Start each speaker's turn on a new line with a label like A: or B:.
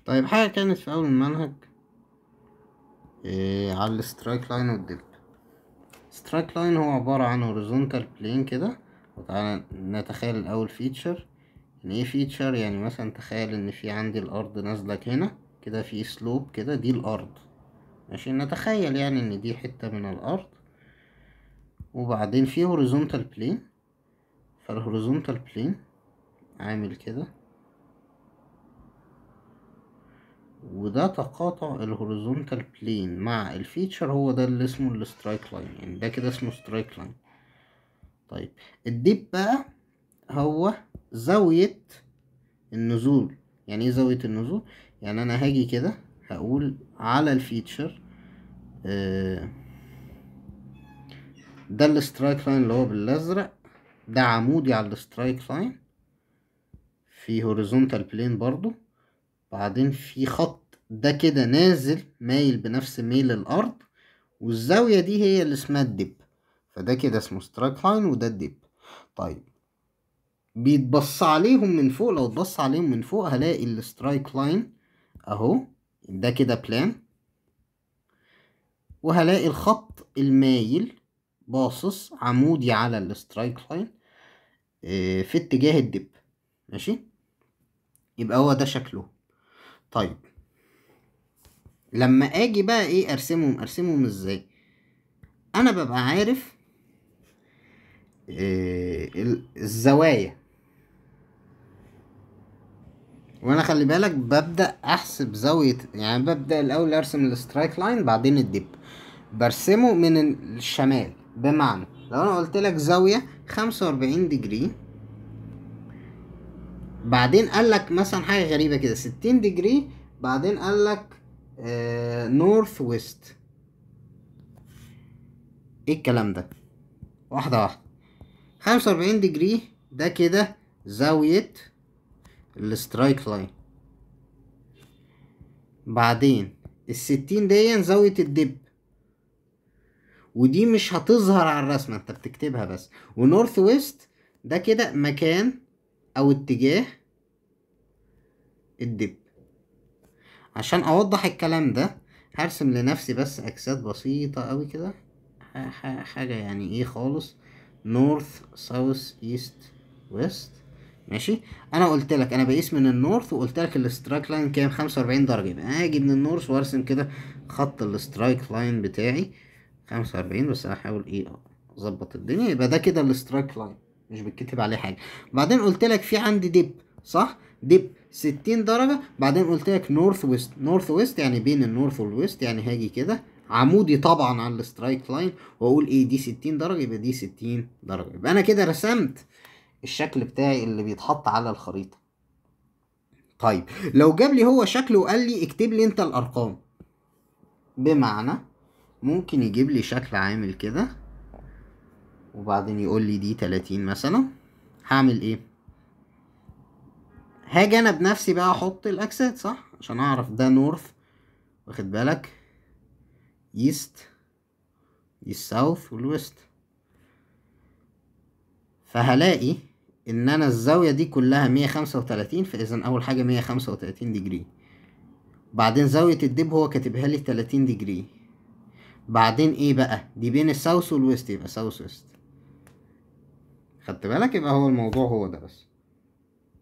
A: طيب حاجة كانت في أول المنهج إيه على السترايك لاين والديب سترايك لاين هو عبارة عن هوريزونتال بلين كده وتعالى نتخيل الأول فيتشر يعني ايه فيتشر يعني مثلا تخيل ان في عندي الأرض نازلة هنا كده في سلوب كده دي الأرض ماشي نتخيل يعني ان دي حتة من الأرض وبعدين في هوريزونتال بلين فالهوريزونتال بلين عامل كده وده تقاطع الهوريزونتال بلين مع الفيتشر هو ده اللي اسمه السترايك لاين يعني ده كده اسمه سترايك لاين طيب الديب بقى هو زاوية النزول يعني ايه زاوية النزول يعني انا هاجي كده هقول على الفيتشر آه ده السترايك لاين اللي هو بالازرق ده عمودي على السترايك لاين في هوريزونتال بلين برضو بعدين في خط ده كده نازل مايل بنفس ميل الارض والزاوية دي هي اللي اسمها الدب فده كده اسمه سترايك لاين وده الدب طيب بيتبص عليهم من فوق لو اتبص عليهم من فوق هلاقي السترايك لاين اهو ده كده بلان وهلاقي الخط المايل باصص عمودي على السترايك لاين في اتجاه الدب ماشي يبقى هو ده شكله طيب لما اجي بقى ايه ارسمهم ارسمهم ازاي انا ببقى عارف إيه الزوايا وانا خلي بالك ببدا احسب زاويه يعني ببدا الاول ارسم السترايك لاين بعدين الدب برسمه من الشمال بمعنى لو انا قلت لك زاويه خمسة واربعين ديجري بعدين قال لك مثلا حاجه غريبه كده ستين ديجري بعدين قال لك نورث ويست ايه الكلام ده واحده واحده خمسة واربعين ديجري ده كده زاويه السترايك لاين بعدين الستين دي زاويه الدب ودي مش هتظهر على الرسمه انت بتكتبها بس ونورث ويست ده كده مكان او اتجاه الدب عشان اوضح الكلام ده هرسم لنفسي بس اجساد بسيطة اوي كده حاجة يعني ايه خالص نورث ساوث ايست ويست ماشي انا قلت لك انا بقيس من النورث وقلت لك السترايك لاين كام 45 درجة يبقى انا هاجي من النورث وارسم كده خط السترايك لاين بتاعي 45 بس هحاول ايه اظبط الدنيا يبقى ده كده السترايك لاين مش بتكتب عليه حاجه بعدين قلت لك في عندي ديب صح ديب 60 درجه بعدين قلت لك نورث ويست نورث ويست يعني بين النورث والويست يعني هاجي كده عمودي طبعا على السترايك لاين واقول ايه دي 60 درجه يبقى دي 60 درجه يبقى انا كده رسمت الشكل بتاعي اللي بيتحط على الخريطه طيب لو جاب لي هو شكل وقال لي اكتب لي انت الارقام بمعنى ممكن يجيب لي شكل عامل كده وبعدين يقول لي دي 30 مثلا هعمل ايه هاجي انا بنفسي بقى احط الاكسات صح عشان اعرف ده نورث واخد بالك ايست دي الساوث والويست فهلاقي ان انا الزاويه دي كلها 135 فاذا اول حاجه 135 ديجري بعدين زاويه الدب هو كاتبها لي 30 ديجري بعدين ايه بقى دي بين الساوث والويست يبقى ساوث ويست خدت بالك يبقى هو الموضوع هو ده بس